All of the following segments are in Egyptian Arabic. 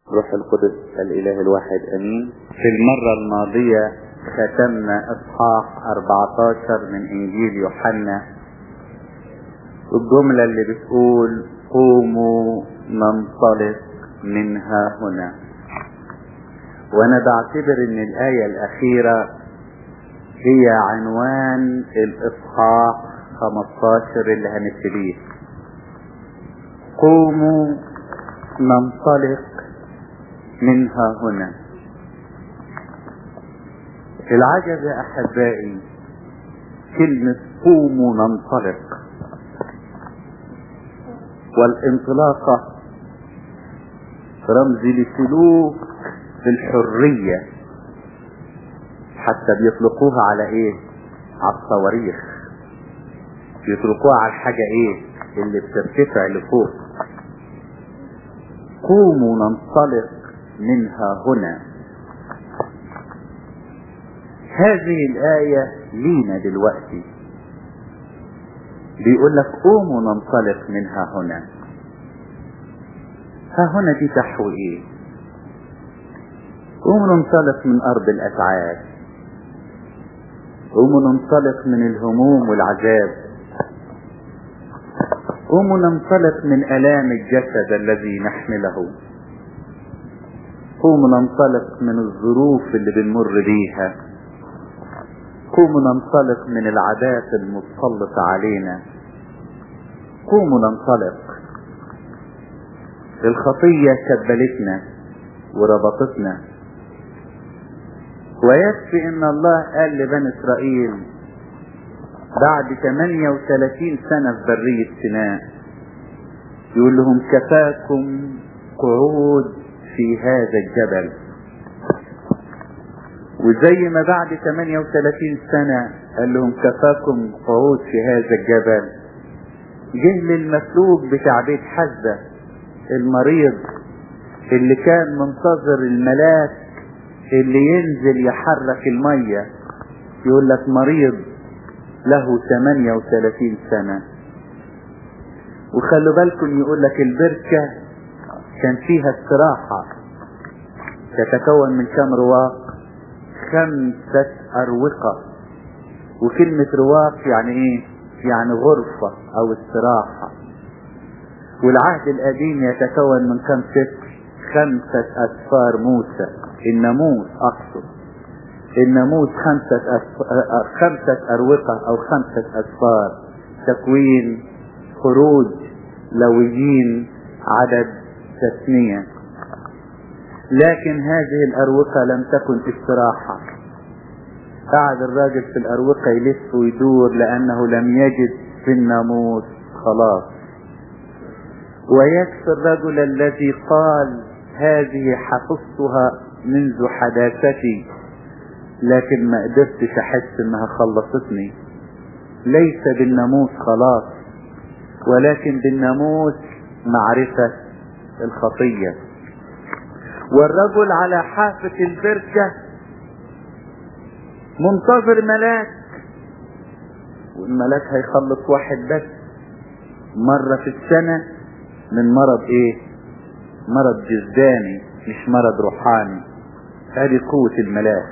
روح القدس الإله الواحد أمين في المرة الماضية ختمنا إصحاح 14 من إنجيل يوحنا الجملة اللي بتقول قوموا ننطلق منها هنا وأنا بعتبر إن الآية الأخيرة هي عنوان الإصحاح 15 اللي هنبتديه قوموا ننطلق منها هنا العجب يا احبائي كلمة قوموا ننطلق والانطلاقة رمز لسلوك بالحرية حتى بيطلقوها على ايه على الصواريخ بيطلقوها على الحاجة ايه اللي بترتفع لفوق قوموا ننطلق منها هنا هذه الآية لينا دلوقتي بيقول لك قوموا ننطلق منها هنا ها هنا دي تحوي ايه قوموا ننطلق من أرض الأسعاد قوموا ننطلق من الهموم والعذاب قوموا ننطلق من ألام الجسد الذي نحمله قوموا ننطلق من الظروف اللي بنمر بيها قوموا ننطلق من العادات المتسلطة علينا قوموا ننطلق الخطية كبلتنا وربطتنا ويكفي ان الله قال لبني اسرائيل بعد 38 سنة في برية سيناء يقول لهم كفاكم قعود في هذا الجبل وزي ما بعد 38 سنة قال لهم كفاكم قعود في هذا الجبل جه للمسلوب بتاع بيت حزة المريض اللي كان منتظر الملاك اللي ينزل يحرك المية يقول لك مريض له 38 سنة وخلوا بالكم يقول لك البركة كان فيها استراحة تتكون من كم رواق خمسة أروقة وكلمة رواق يعني ايه يعني غرفة او استراحة والعهد القديم يتكون من كم ستر خمسة أسفار موسى الناموس أقصد الناموس خمسة أسفار خمسة أروقة أو خمسة أسفار تكوين خروج لويين عدد تثنية لكن هذه الأروقة لم تكن استراحة قعد الراجل في الأروقة يلف ويدور لأنه لم يجد في الناموس خلاص ويكفي الرجل الذي قال هذه حفظتها منذ حداثتي لكن ما قدرتش احس انها خلصتني ليس بالناموس خلاص ولكن بالناموس معرفة الخطية والرجل على حافة البركة منتظر ملاك والملاك هيخلص واحد بس مرة في السنة من مرض ايه مرض جسداني مش مرض روحاني هذه قوة الملاك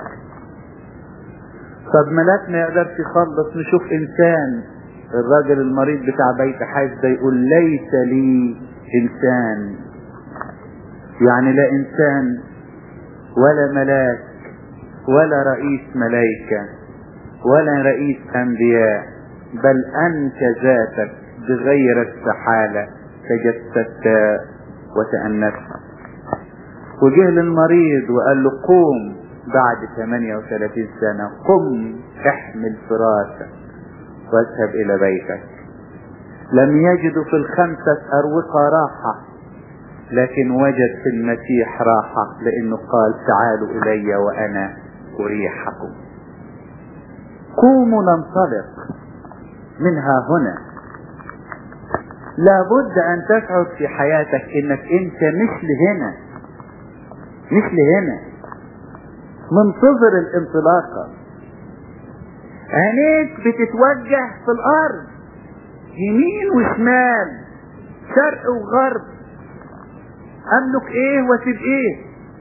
طب ملاك ما يقدرش يخلص نشوف انسان الراجل المريض بتاع بيت حاج ده يقول ليس لي انسان يعني لا انسان ولا ملاك ولا رئيس ملائكة ولا رئيس انبياء بل انت ذاتك بغير استحالة تجسدت وتأنست وجه للمريض وقال له قوم بعد 38 سنة قم احمل فراشك واذهب الى بيتك لم يجدوا في الخمسة اروقة راحة لكن وجد في المسيح راحة لانه قال تعالوا الي وانا اريحكم قوموا ننطلق منها هنا لابد ان تشعر في حياتك انك انت مش لهنا مش لهنا منتظر الانطلاقة عينيك بتتوجه في الارض يمين وشمال شرق وغرب املك ايه واسيب ايه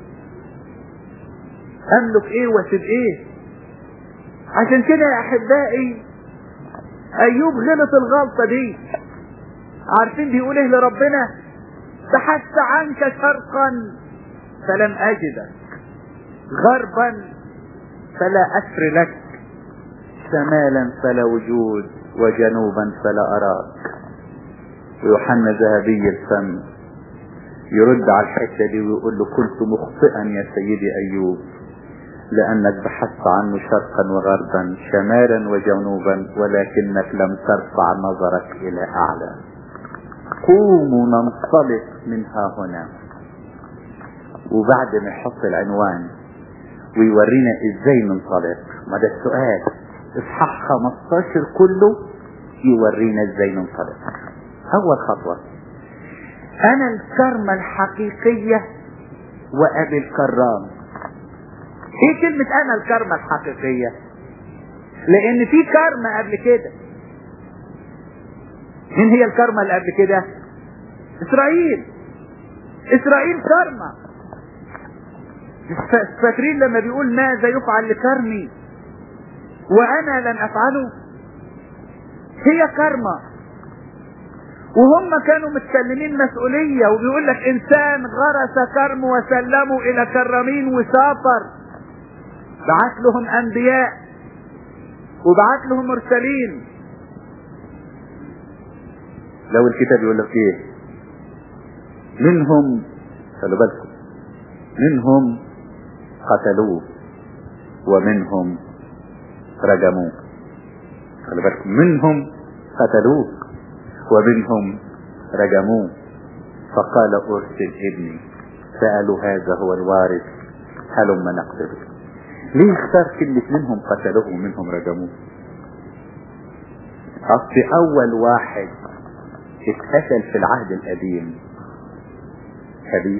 املك ايه واسيب ايه عشان كده يا احبائي ايوب غلط الغلطه دي عارفين بيقول ايه لربنا بحثت عنك شرقا فلم اجدك غربا فلا اسر لك شمالا فلا وجود وجنوبا فلا اراك ويوحنا ذهبي الفم يرد على الحته دي ويقول له كنت مخطئا يا سيدي ايوب لانك بحثت عنه شرقا وغربا شمالا وجنوبا ولكنك لم ترفع نظرك الى اعلى قوموا ننطلق منها هنا وبعد ما يحط العنوان ويورينا ازاي ننطلق ما ده السؤال اصحاح 15 كله يورينا ازاي ننطلق اول خطوة انا الكرمة الحقيقية وابي الكرام ايه كلمة انا الكرمة الحقيقية لان في كرمة قبل كده مين هي الكرمة اللي قبل كده اسرائيل اسرائيل كرمة فاكرين لما بيقول ماذا يفعل لكرمي وانا لن افعله هي كرمة وهم كانوا متسلمين مسؤولية وبيقول لك انسان غرس كرم وسلموا الى كرمين وسافر بعت لهم انبياء وبعت لهم مرسلين لو الكتاب يقول لك ايه منهم خلوا بالكم منهم قتلوه ومنهم رجموه خلي بالكم منهم قتلوه ومنهم رجموه فقال ارسل ابني سألوا هذا هو الوارث هلم نقتله ليه اختار كلمة منهم قتلوه ومنهم رجموه اصل اول واحد اتقتل في العهد القديم هابيل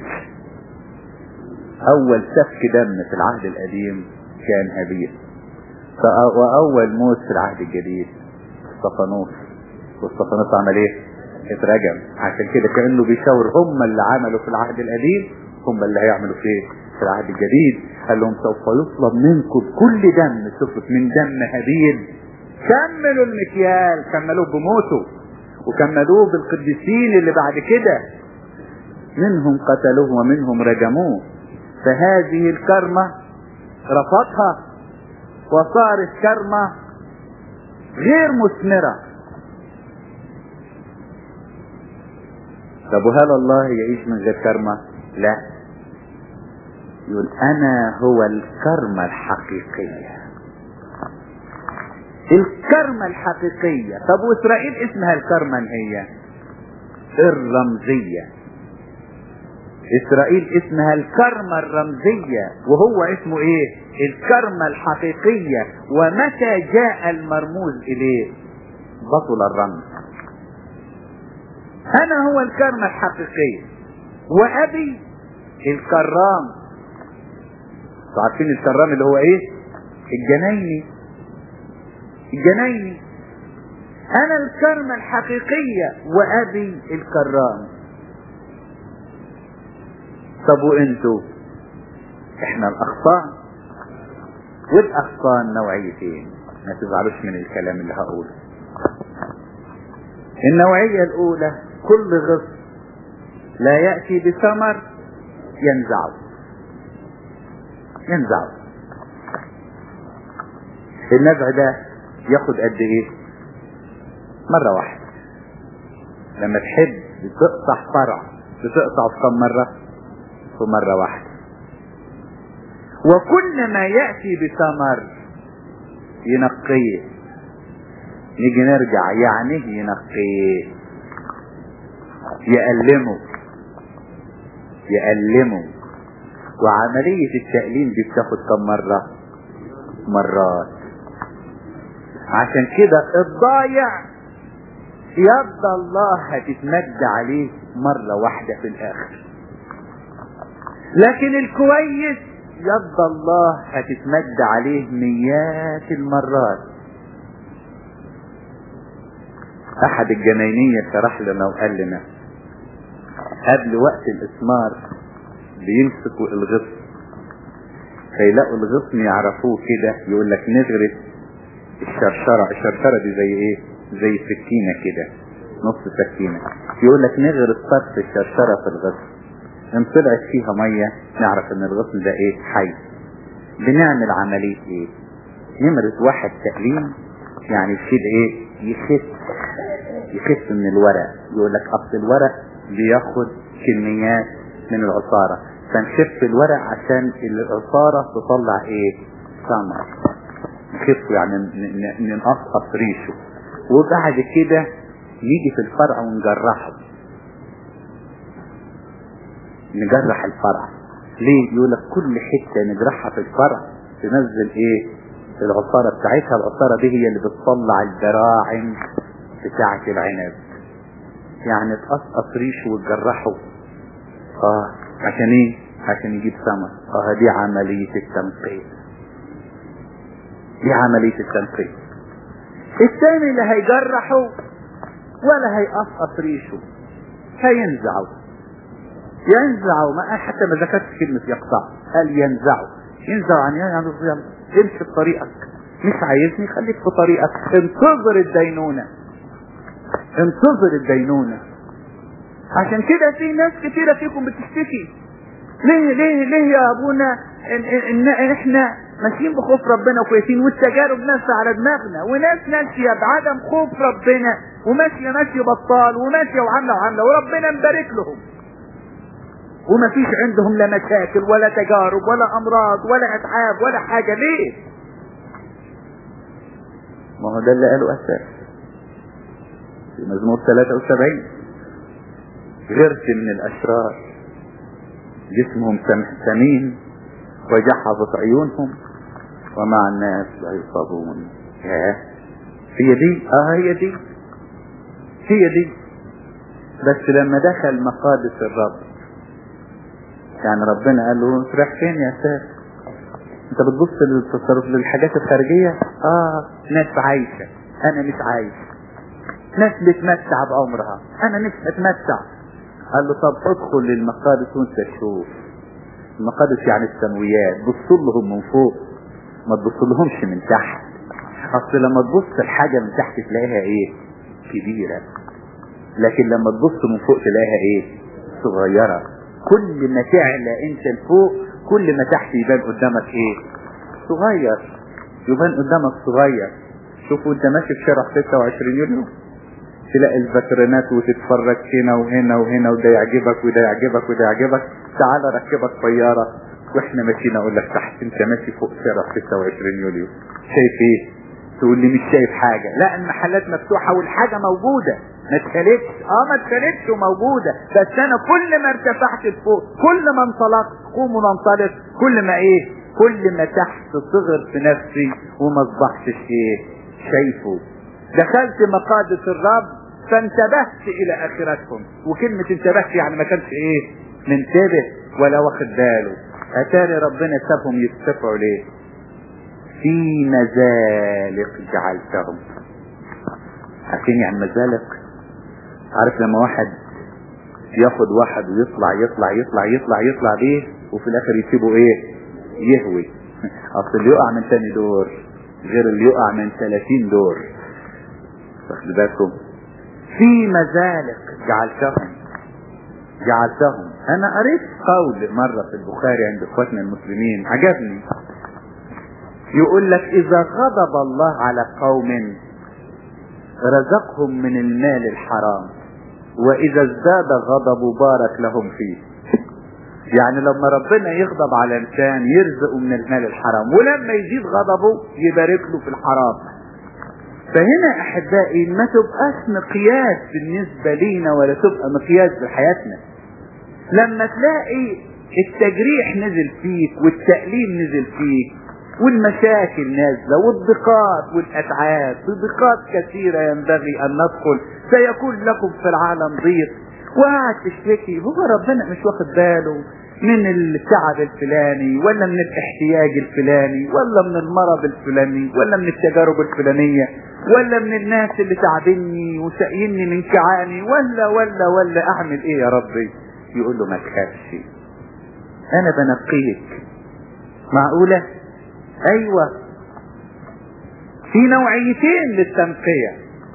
اول سفك دم في العهد القديم كان هابيل واول موت في العهد الجديد اسطفانوس واستفانوس عمل ايه اترجم عشان كده كانه بيشاور هم اللي عملوا في العهد القديم هم اللي هيعملوا في في العهد الجديد قال لهم سوف يطلب منكم كل دم سفك من دم هابيل كملوا المكيال كملوه بموته وكملوه بالقديسين اللي بعد كده منهم قتلوه ومنهم رجموه فهذه الكرمة رفضها وصارت كرمة غير مثمرة طب وهل الله يعيش من غير كرمة لا يقول انا هو الكرمة الحقيقية الكرمة الحقيقية طب واسرائيل اسمها الكرمة هي الرمزية اسرائيل اسمها الكرمة الرمزية وهو اسمه ايه الكرمة الحقيقية ومتى جاء المرموز اليه بطل الرمز انا هو الكرمة الحقيقية وابي الكرام عارفين الكرام اللي هو ايه الجنايني الجنايني انا الكرمة الحقيقية وابي الكرام طب وانتوا احنا الاخطاء والاخطاء نوعيتين ما تزعلوش من الكلام اللي هقوله النوعية الاولى كل غصن لا يأتي بثمر ينزعه ينزعه النزع ده ياخد قد ايه مرة واحدة لما تحب تقطع فرع بتقطع في كم مرة في مرة واحدة وكل ما يأتي بثمر ينقيه نيجي نرجع يعني ينقيه يألمه يألمه وعملية التأليم دي بتاخد كم مرة مرات عشان كده الضايع يد الله هتتمد عليه مرة واحدة في الآخر لكن الكويس يد الله هتتمد عليه مئات المرات احد الجناينية شرح لنا وقال لنا قبل وقت الاسمار بيمسكوا الغصن فيلاقوا الغصن يعرفوه كده يقول لك نغرس الشرشرة الشرشرة دي زي ايه زي سكينة كده نص سكينة يقول لك نغرس طرف الشرشرة في الغصن ان طلعت فيها مية نعرف ان الغصن ده ايه حي بنعمل عملية ايه نمرة واحد تقليم يعني يشيل ايه يخف يخف من الورق يقول لك اصل الورق بياخد كميات من العصارة فنخف الورق عشان العصارة تطلع ايه ثمر نخف يعني ننقص ريشه وبعد كده نيجي في الفرع ونجرحه نجرح الفرع ليه يقول لك كل حتة نجرحها في الفرع تنزل ايه العصارة بتاعتها العصارة دي هي اللي بتطلع الدراعم بتاعة العنب يعني تقصقص ريشه وتجرحه اه عشان ايه عشان يجيب ثمر اه دي عملية التنقية دي عملية التنقية الثاني اللي هيجرحه ولا هيقصقص ريشه هينزعه ينزعه ما حتى ما ذكرتش كلمة يقطع قال ينزعه ينزعه عن يعني يلا امشي في طريقك مش عايزني خليك في طريقك انتظر الدينونة انتظر الدينونة عشان كده في ناس كتيرة فيكم بتشتكي ليه ليه ليه يا ابونا ان, إن, إن احنا ماشيين بخوف ربنا كويسين والتجارب نازله على دماغنا وناس ماشيه بعدم خوف ربنا وماشيه ماشيه بطال وماشيه وعامله وعامله وربنا مبارك لهم وما فيش عندهم لا مشاكل ولا تجارب ولا امراض ولا اتعاب ولا حاجه ليه ما هو ده اللي قاله اساس في مزمور 73 غرس من الاشرار جسمهم سمين وجحظت عيونهم ومع الناس لا يصابون هي دي اه هي دي هي دي بس لما دخل مقادس الرب يعني ربنا قال له تروح فين يا سيد انت بتبص للتصرف للحاجات الخارجية اه ناس عايشة انا مش عايش ناس بتمتع بعمرها انا مش هتمتع قال له طب ادخل للمقادس وانت تشوف المقادس يعني السمويات بص لهم من فوق ما تبص لهمش من تحت اصل لما تبص الحاجة من تحت تلاقيها ايه كبيرة لكن لما تبص من فوق تلاقيها ايه صغيرة كل ما تعلى انت لفوق كل ما تحت يبان قدامك ايه صغير يبان قدامك صغير شوفوا انت ماشي في شارع 26 يوليو تلاقي الفاترينات وتتفرج هنا وهنا وهنا وده يعجبك وده يعجبك وده يعجبك تعال ركبك طيارة واحنا ماشيين اقول لك تحت انت ماشي فوق شارع 26 يوليو شايف ايه تقول لي مش شايف حاجة لا المحلات مفتوحة والحاجة موجودة ما اتخلتش اه ما اتخلتش وموجودة بس انا كل ما ارتفعت لفوق كل ما انطلقت قوموا ننطلق كل ما ايه كل ما تحت صغر في نفسي وما اصبحتش ايه شايفه دخلت مقادس الرب فانتبهت الى اخرتهم وكلمة انتبهت يعني ما كانش ايه منتبه ولا واخد باله اتاري ربنا سابهم يتسفعوا ليه في مزالق جعلتهم عارفين يعني مزالق عارف لما واحد ياخد واحد ويطلع يطلع يطلع يطلع يطلع بيه وفي الاخر يسيبه ايه يهوي اصل اللي يقع من تاني دور غير اللي يقع من 30 دور واخد بالكم في مزالق جعلتهم جعلتهم انا قريت قول مرة في البخاري عند اخواتنا المسلمين عجبني يقول لك اذا غضب الله على قوم رزقهم من المال الحرام واذا ازداد غضب بارك لهم فيه يعني لما ربنا يغضب على انسان يرزقه من المال الحرام ولما يزيد غضبه يبارك له في الحرام فهنا احبائي ما تبقاش مقياس بالنسبة لينا ولا تبقى مقياس بحياتنا لما تلاقي التجريح نزل فيك والتأليم نزل فيك والمشاكل نازلة والضيقات والأتعاب ضيقات كثيرة ينبغي أن ندخل سيكون لكم في العالم ضيق وقاعد تشتكي هو ربنا مش واخد باله من التعب الفلاني ولا من الاحتياج الفلاني ولا من المرض الفلاني ولا من التجارب الفلانية ولا من الناس اللي تعبني وسقيني من كعاني ولا ولا ولا اعمل ايه يا ربي يقول له ما تخافش انا بنقيك معقولة ايوه في نوعيتين للتنقية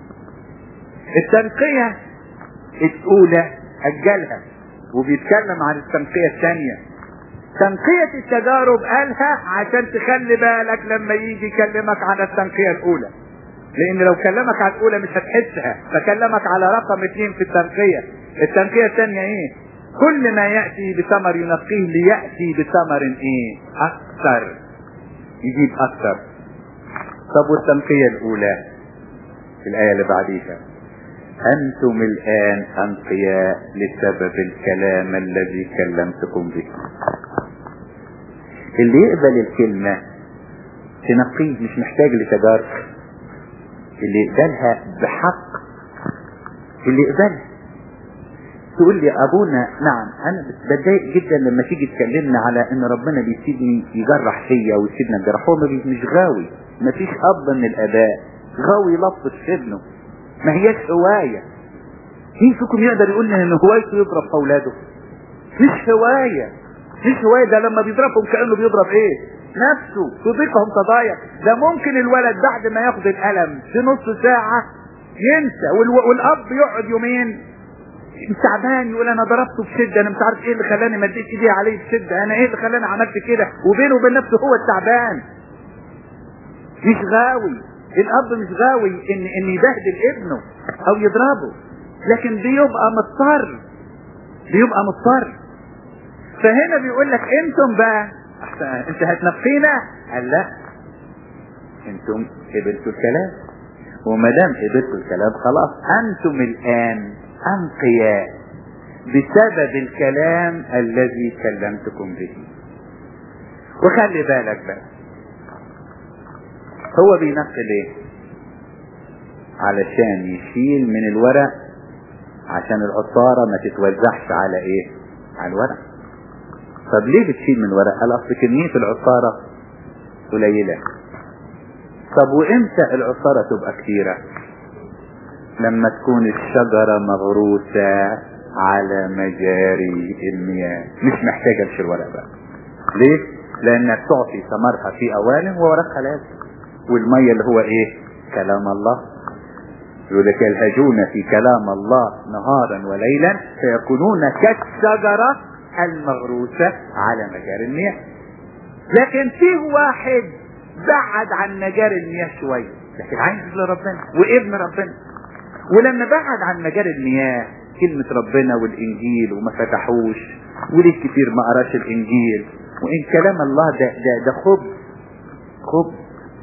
التنقية الاولى اجلها وبيتكلم عن التنقية الثانية تنقية التجارب قالها عشان تخلي بالك لما يجي يكلمك عن التنقية الاولى لان لو كلمك على الاولى مش هتحسها فكلمك على رقم اثنين في التنقية التنقية الثانية ايه كل ما يأتي بثمر ينقيه ليأتي بثمر ايه اكثر يجيب اكثر طب والتنقية الاولى في الاية اللي بعديها انتم الان انقياء لسبب الكلام الذي كلمتكم به اللي يقبل الكلمة تنقيه مش محتاج لتجارب اللي يقبلها بحق اللي يقبلها تقول لي ابونا نعم انا بتضايق جدا لما تيجي تكلمنا على ان ربنا بيسيبني يجرح فيا ويسيبنا نجرح هو مش غاوي مفيش اب من الاباء غاوي يلطش في ابنه ما هياش هوايه مين فيكم يقدر يقول لي ان هوايته يضرب في اولاده مش هوايه مش هوايه ده لما بيضربهم كانه بيضرب ايه نفسه تضيقهم تضايق ده ممكن الولد بعد ما ياخد القلم في نص ساعه ينسى والو... والاب يقعد يومين تعبان يقول انا ضربته بشده انا مش عارف ايه اللي خلاني مديت ايدي عليه بشده انا ايه اللي خلاني عملت كده وبينه وبين نفسه هو التعبان مش غاوي الاب مش غاوي ان ان يبهدل ابنه او يضربه لكن بيبقى مضطر بيبقى مضطر فهنا بيقول لك انتم بقى انت هتنقينا قال لا انتم قبلتوا الكلام وما دام قبلتوا الكلام خلاص انتم الان انقياء بسبب الكلام الذي كلمتكم به وخلي بالك بقى هو بينقي ليه علشان يشيل من الورق عشان العصارة ما تتوزعش على ايه على الورق طب ليه بتشيل من الورق قال اصل كمية العصارة قليلة طب وامتى العصارة تبقى كثيرة لما تكون الشجرة مغروسة على مجاري المياه مش محتاجة تشيل ورق بقى ليه لانك تعطي ثمرها في اوانه وورقها لازم والمية اللي هو ايه كلام الله يقول لك يلهجون في كلام الله نهارا وليلا فيكونون كالشجرة المغروسة على مجاري المياه لكن فيه واحد بعد عن مجاري المياه شوية لكن عايز لربنا وابن ربنا ولما بعد عن مجاري المياه كلمة ربنا والإنجيل وما فتحوش وليه كتير ما قراش الإنجيل وإن كلام الله ده ده ده خبز خبز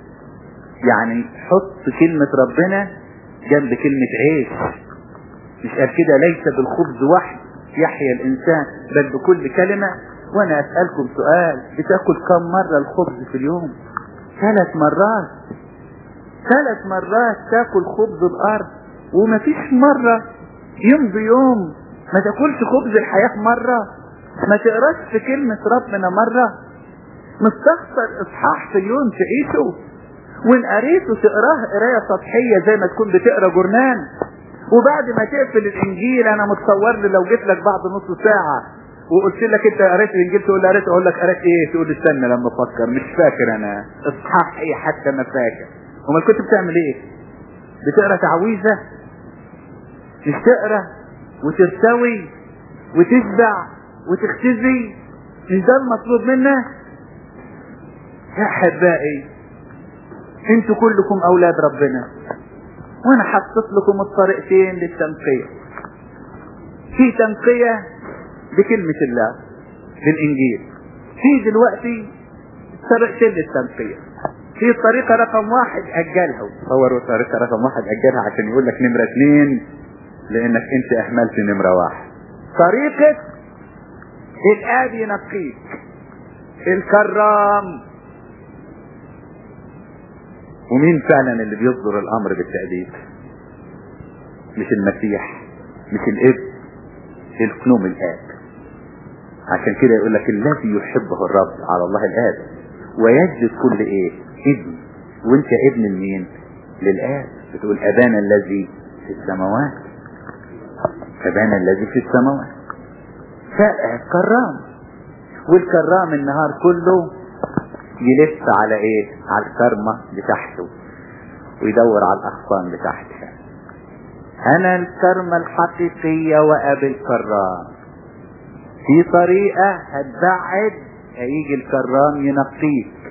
يعني حط كلمة ربنا جنب كلمة عيش مش قال كده ليس بالخبز وحد يحيا الإنسان بل بكل كلمة وأنا أسألكم سؤال بتاكل كم مرة الخبز في اليوم ثلاث مرات ثلاث مرات تاكل خبز الأرض ومفيش مرة يمضي يوم ما تاكلش خبز الحياة مرة ما تقراش في كلمة ربنا مرة مستخسر اصحاح في اليوم تعيشه وان قريته تقراه قراية سطحية زي ما تكون بتقرا جورنان وبعد ما تقفل الانجيل انا متصور لي لو جيت لك بعد نص ساعة وقلت لك انت قريت الانجيل تقول لي قريت اقول لك قريت ايه تقول لي استنى لما افكر مش فاكر انا اصحاح ايه حتى ما فاكر امال كنت بتعمل ايه بتقرا تعويذة مش تقرا وترتوي وتشبع وتختزي مش ده المطلوب منا يا احبائي انتوا كلكم اولاد ربنا وانا حطيت لكم الطريقتين للتنقية في تنقية بكلمة الله بالانجيل في دلوقتي طريقتين للتنقية في طريقة رقم واحد اجلها تصوروا طريقة رقم واحد اجلها عشان يقول لك نمرة اثنين لانك انت اهملت نمرة واحد طريقة الاب ينقيك الكرام ومين فعلا اللي بيصدر الامر بالتأديب مش المسيح مش الاب الكنوم الاب عشان كده يقول لك الذي يحبه الرب على الله الاب ويجد كل ايه ابن وانت ابن لمين للاب بتقول ابانا الذي في السماوات ابانا الذي في السماوات سائع كرام والكرام النهار كله يلف على ايه على الكرمة بتاعته ويدور على الاغصان بتاعتها انا الكرمة الحقيقية وابي الكرام في طريقة هتبعد هيجي الكرام ينقيك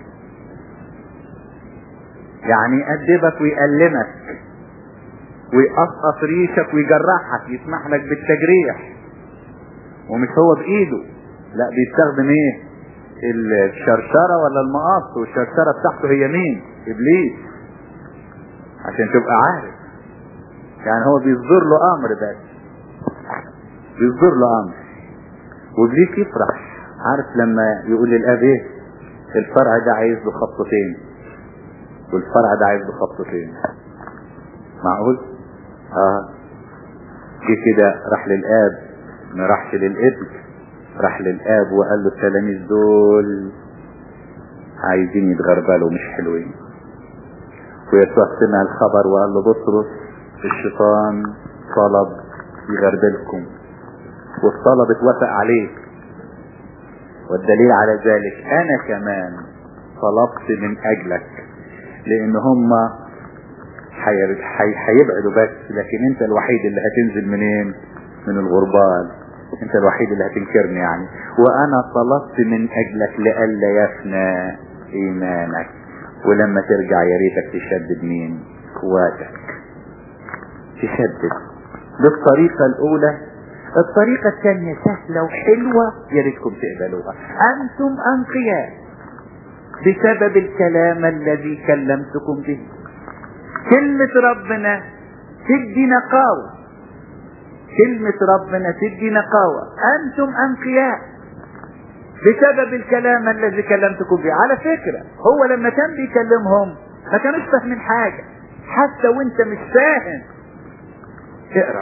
يعني يأدبك ويألمك ويقصقص ريشك ويجرحك يسمح لك بالتجريح ومش هو بايده لا بيستخدم ايه الشرشرة ولا المقص والشرشرة بتاعته هي مين ابليس عشان تبقى عارف يعني هو بيصدر له امر بس بيصدر له امر وابليس يفرح عارف لما يقول للاب ايه الفرع ده عايز له خطتين والفرع ده عايز له خطتين معقول اه جه كده راح للاب ما راحش للابن راح للاب وقال له التلاميذ دول عايزين يتغربلوا مش حلوين ويسوع سمع الخبر وقال له بطرس الشيطان طلب يغربلكم والطلب اتوافق عليه والدليل على ذلك انا كمان طلبت من اجلك لان هم هيبعدوا بس لكن انت الوحيد اللي هتنزل منين من الغربال انت الوحيد اللي هتنكرني يعني وانا طلبت من اجلك لئلا يفنى ايمانك ولما ترجع يا ريتك تشدد مين قواتك تشدد بالطريقة الاولى الطريقة الثانية سهلة وحلوة يا ريتكم تقبلوها انتم انقياء بسبب الكلام الذي كلمتكم به كلمة ربنا تدي نقاوة كلمة ربنا تدي نقاوة أنتم أنقياء بسبب الكلام الذي كلمتكم به على فكرة هو لما كان بيكلمهم ما كانوش فاهمين حاجة حتى وانت مش فاهم اقرا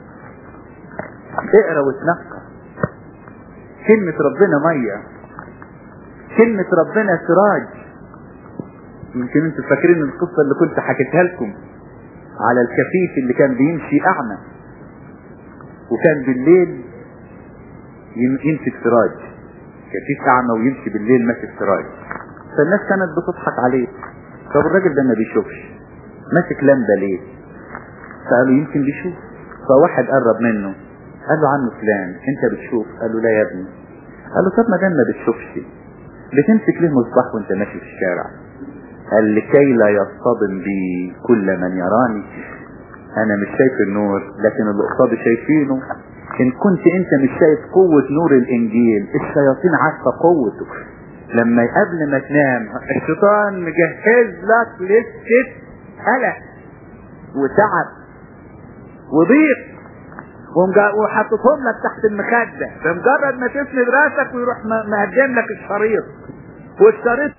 اقرا وتنقى كلمة ربنا مية كلمة ربنا سراج يمكن انتوا فاكرين القصة اللي كنت حكيتها لكم على الكفيف اللي كان بيمشي اعمى وكان بالليل يمسك سراج كفيف اعمى ويمشي بالليل ماسك سراج فالناس كانت بتضحك عليه طب الراجل ده ما بيشوفش ماسك لمبة ليه فقالوا يمكن بيشوف فواحد قرب منه قال له عنه فلان انت بتشوف قال له لا يا ابني قال له طب ما دام ما بتشوفش بتمسك ليه مصباح وانت ماشي في الشارع قال لكي لا يصطدم بي كل من يراني انا مش شايف النور لكن اللي قصادي شايفينه ان كنت انت مش شايف قوة نور الانجيل الشياطين عارفة قوته لما قبل ما تنام الشيطان مجهز لك لستة قلق وتعب وضيق وحطتهم لك تحت المخدة بمجرد ما تسند راسك ويروح مقدم لك الشريط والشريط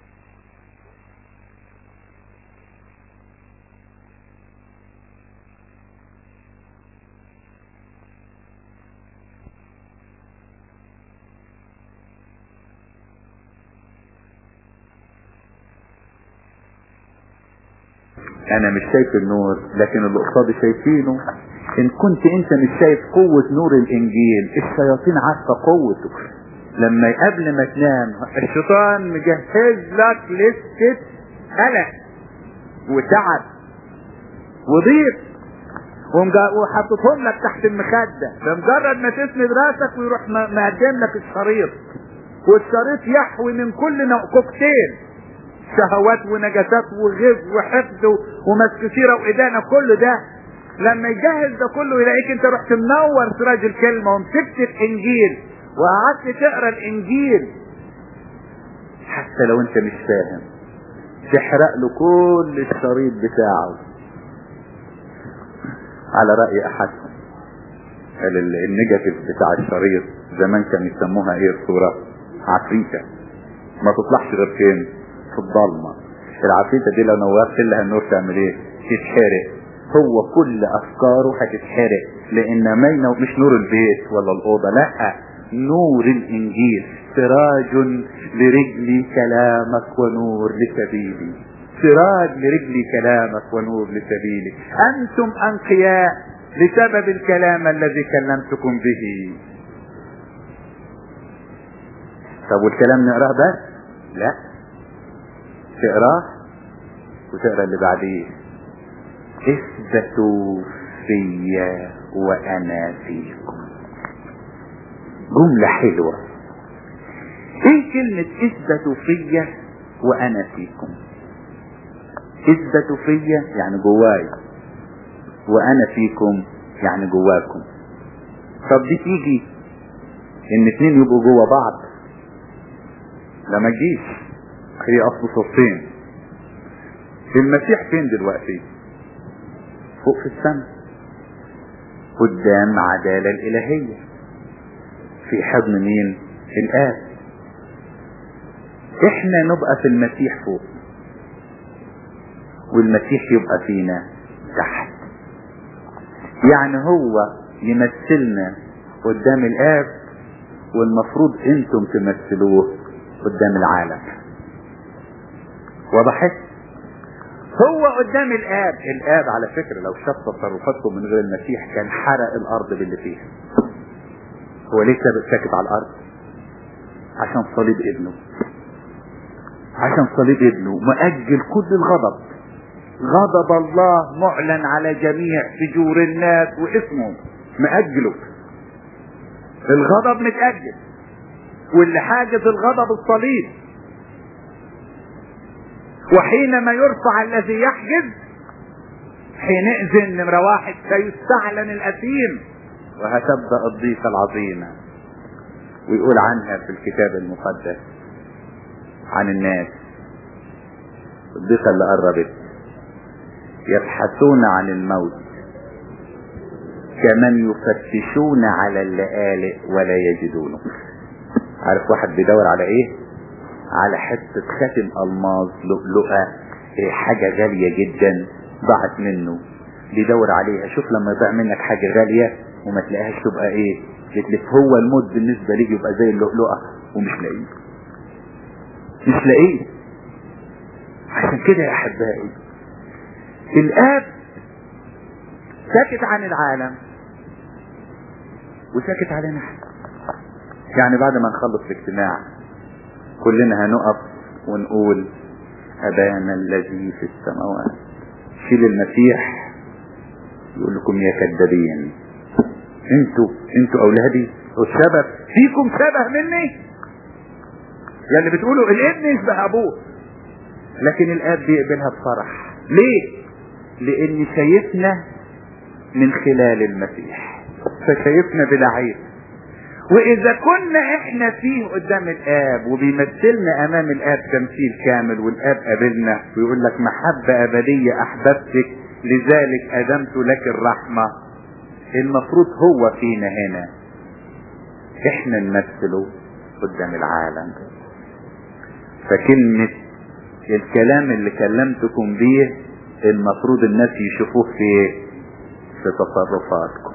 انا مش شايف النور لكن اللي قصادي شايفينه ان كنت انت مش شايف قوة نور الانجيل الشياطين عارفة قوته لما قبل ما تنام الشيطان مجهز لك لستة قلق وتعب وضيق وحطتهم لك تحت المخدة بمجرد ما تسند راسك ويروح مقدم لك الشريط والشريط يحوي من كل نوع كوكتيل شهوات ونجاسات وغز وحقد ومسك سيرة وإدانة كل ده لما يجهز ده كله يلاقيك انت رحت منور سراج الكلمة ومسكت الانجيل وقعدت تقرا الانجيل حتى لو انت مش فاهم تحرق له كل الشريط بتاعه على رأي احدهم قال النيجاتيف بتاع الشريط زمان كانوا يسموها ايه الصورة عفريتة ما تطلعش غير فين في الضلمة العفريتة دي لو نورت لها النور تعمل ايه تتحرق هو كل افكاره هتتحرق لان ما ينو... مش نور البيت ولا الاوضه لا نور الانجيل سراج لرجلي كلامك ونور لسبيلي سراج لرجلي كلامك ونور لسبيلي انتم انقياء بسبب الكلام الذي كلمتكم به طب والكلام نقراه بس لا تقراه وتقرا اللي بعديه اثبتوا فيا وانا فيكم جملة حلوة ايه كلمة اثبتوا فيا وانا فيكم اثبتوا فيا يعني جواي وانا فيكم يعني جواكم طب دي تيجي ان اتنين يبقوا جوا بعض لما تجيش هي اصل صورتين المسيح فين دلوقتي فوق في السماء قدام عدالة الالهية في حضن مين الاب احنا نبقى في المسيح فوق والمسيح يبقى فينا تحت يعني هو يمثلنا قدام الاب والمفروض انتم تمثلوه قدام العالم وضحت هو قدام الاب الاب على فكرة لو شاف تصرفاتكم من غير المسيح كان حرق الارض باللي فيها هو ليه ساكت على الارض عشان صليب ابنه عشان صليب ابنه مؤجل كل الغضب غضب الله معلن على جميع فجور الناس واسمه مأجله الغضب متأجل واللي حاجز الغضب الصليب وحينما يرفع الذي يحجز حينئذ نمرة واحد سيستعلن الأثيم وهتبدأ الضيقة العظيمة ويقول عنها في الكتاب المقدس عن الناس الضيقة اللي قربت يبحثون عن الموت كمن يفتشون على اللآلئ ولا يجدونه عارف واحد بيدور على ايه على حتة خاتم الماظ لؤلؤة إيه حاجة غالية جدا ضاعت منه بيدور عليها شوف لما يضيع منك حاجة غالية وما تلاقيهاش تبقى ايه يتلف هو الموت بالنسبة ليه يبقى زي اللؤلؤة ومش لاقيه مش لاقيه عشان كده يا احبائي الاب ساكت عن العالم وساكت علينا احنا يعني بعد ما نخلص الاجتماع كلنا هنقف ونقول ابانا الذي في السماوات شيل المسيح يقول لكم يا كذابين انتوا انتوا اولادي والسبب فيكم شبه مني يا اللي بتقولوا الابن يشبه ابوه لكن الاب بيقبلها بفرح ليه لان شايفنا من خلال المسيح فشايفنا بلا عيب واذا كنا احنا فيه قدام الاب وبيمثلنا امام الاب تمثيل كامل والاب قابلنا ويقول لك محبة ابدية احببتك لذلك ادمت لك الرحمة المفروض هو فينا هنا احنا نمثله قدام العالم فكلمة الكلام اللي كلمتكم بيه المفروض الناس يشوفوه في في تصرفاتكم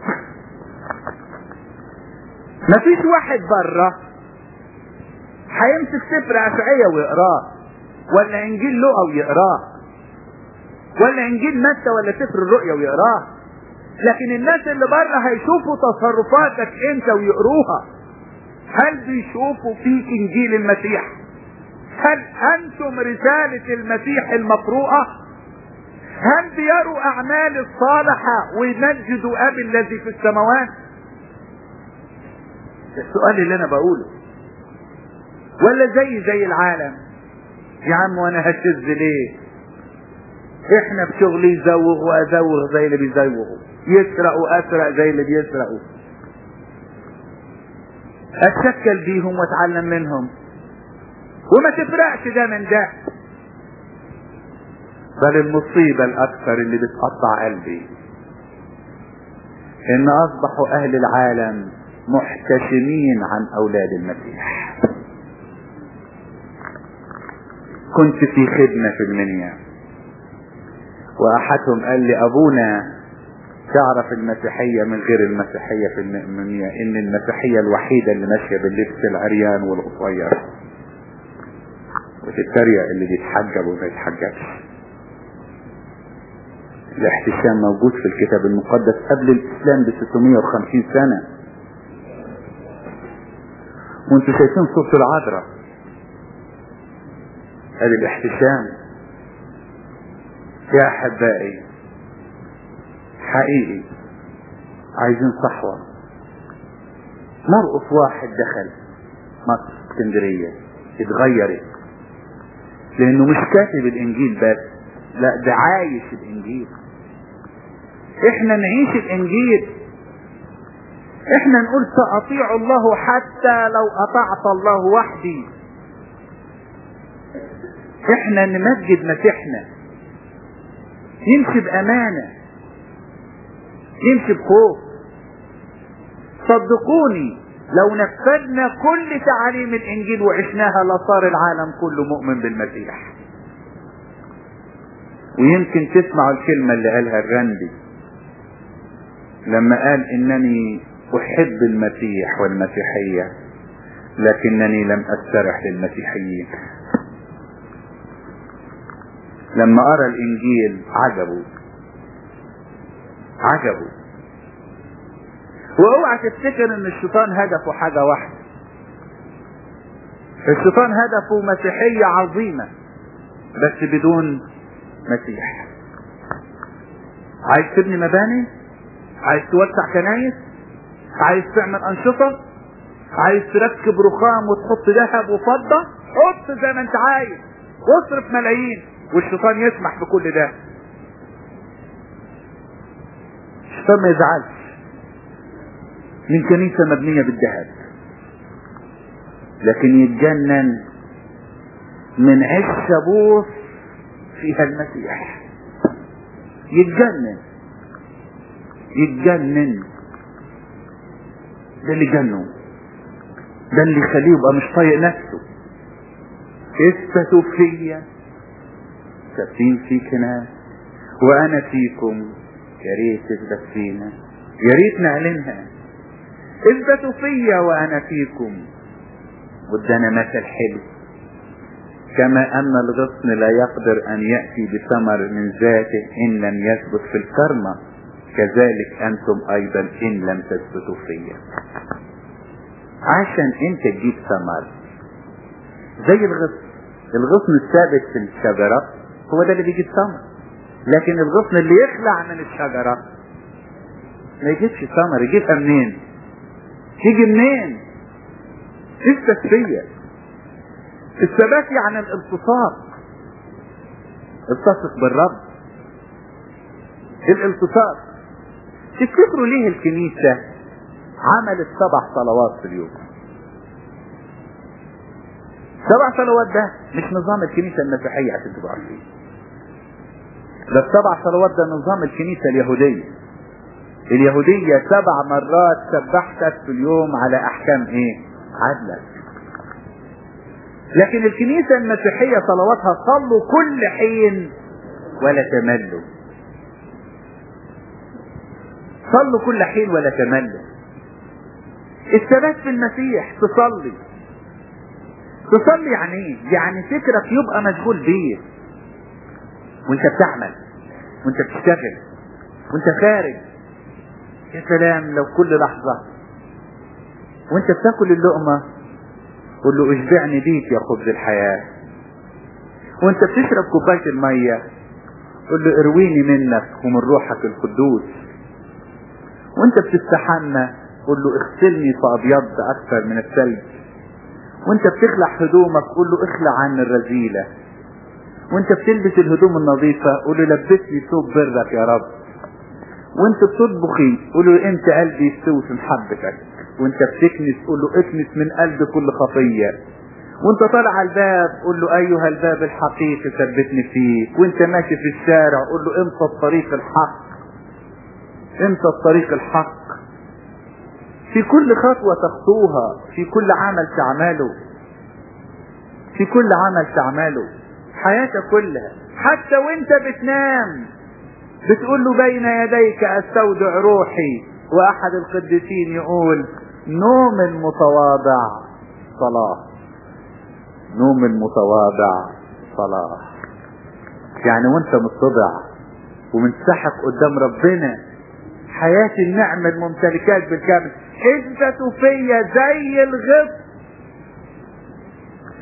مفيش واحد بره هيمسك سفر اشعية ويقراه ولا انجيل لقا ويقراه ولا انجيل متى ولا سفر الرؤيا ويقراه لكن الناس اللي بره هيشوفوا تصرفاتك انت ويقروها هل بيشوفوا فيك انجيل المسيح هل انتم رسالة المسيح المقروءة هل بيروا اعمال الصالحة ويمجدوا ابي الذي في السماوات السؤال اللي انا بقوله ولا زي زي العالم يا عم وانا هشز ليه احنا في شغلي يزوغ وازوغ زي اللي بيزوغوا يسرقوا اسرق زي اللي بيسرقوا اتشكل بيهم واتعلم منهم وما تفرقش ده من ده بل المصيبة الاكثر اللي بتقطع قلبي ان اصبحوا اهل العالم محتشمين عن اولاد المسيح كنت في خدمة في المنيا واحدهم قال لي ابونا تعرف المسيحية من غير المسيحية في المنيا ان المسيحية الوحيدة اللي ماشية باللبس العريان والقصير وتتريق اللي بيتحجب وما يتحجبش الاحتشام موجود في الكتاب المقدس قبل الاسلام ب 650 سنة وانتوا شايفين صورة العذراء ادي الاحتشام يا احبائي حقيقي عايزين صحوة مرقص واحد دخل مصر اسكندرية اتغيرت لانه مش كاتب الانجيل بس لا ده عايش الانجيل احنا نعيش الانجيل احنا نقول ساطيع الله حتى لو اطعت الله وحدي احنا نمجد مسيحنا يمشي بامانه يمشي بخوف صدقوني لو نفذنا كل تعاليم الانجيل وعشناها لصار العالم كله مؤمن بالمسيح ويمكن تسمعوا الكلمة اللي قالها الرندي لما قال انني احب المسيح والمسيحية لكنني لم استرح للمسيحيين لما ارى الانجيل عجبوا عجبوا واوعى تفتكر ان الشيطان هدفه حاجة واحدة الشيطان هدفه مسيحية عظيمة بس بدون مسيح عايز تبني مباني عايز توسع كنايس عايز تعمل انشطة عايز تركب رخام وتحط ذهب وفضة حط زي ما انت عايز واصرف ملايين والشيطان يسمح بكل ده الشيطان ما يزعلش من كنيسة مبنية بالذهب لكن يتجنن من عش بوص فيها المسيح يتجنن يتجنن ده اللي جنه ده اللي يخليه يبقى مش طايق نفسه اثبتوا فيا ثابتين فيكنا وانا فيكم يا ريت تثبت فينا يا ريت نعلنها اثبتوا فيا وانا فيكم وادانا مثل حلو كما ان الغصن لا يقدر ان ياتي بثمر من ذاته ان لم يثبت في الكرمه كذلك انتم ايضا ان لم تثبتوا فيا عشان انت تجيب ثمر زي الغصن الغصن الثابت في الشجرة هو ده اللي بيجيب ثمر لكن الغصن اللي يخلع من الشجرة ما يجيبش ثمر يجيبها منين تيجي منين تثبت فيا الثبات يعني الالتصاق التصق بالرب الالتصاق تفتكروا ليه الكنيسة عملت سبع صلوات في اليوم سبع صلوات ده مش نظام الكنيسة المسيحية عشان تبقوا عارفين ده السبع صلوات ده نظام الكنيسة اليهودية اليهودية سبع مرات سبحتك في اليوم على احكام ايه عدلك لكن الكنيسة المسيحية صلواتها صلوا كل حين ولا تملوا صلوا كل حين ولا تملوا الثبات في المسيح تصلي تصلي يعني ايه يعني فكرك يبقى مشغول بيه وانت بتعمل وانت بتشتغل وانت خارج يا سلام لو كل لحظة وانت بتاكل اللقمة قول له اشبعني بيك يا خبز الحياة وانت بتشرب كوباية المية قول له ارويني منك ومن روحك القدوس وانت بتستحمى قول له اغسلني فابيض اكثر من الثلج وانت بتخلع هدومك قول له اخلع عن الرذيلة وانت بتلبس الهدوم النظيفة قول له لبسني ثوب برك يا رب وانت بتطبخي قول له انت قلبي يستوي في محبتك وانت بتكنس قول له اكنس من قلب كل خطية وانت طالع على الباب قول له ايها الباب الحقيقي ثبتني فيك وانت ماشي في الشارع قول له امتى الطريق الحق امتى الطريق الحق في كل خطوة تخطوها في كل عمل تعمله في كل عمل تعمله حياتك كلها حتى وانت بتنام بتقول له بين يديك استودع روحي واحد القديسين يقول نوم المتواضع صلاة نوم المتواضع صلاة يعني وانت متضع ومنسحق قدام ربنا حياة النعمة الممتلكات بالكامل اثبتوا فيا زي الغصن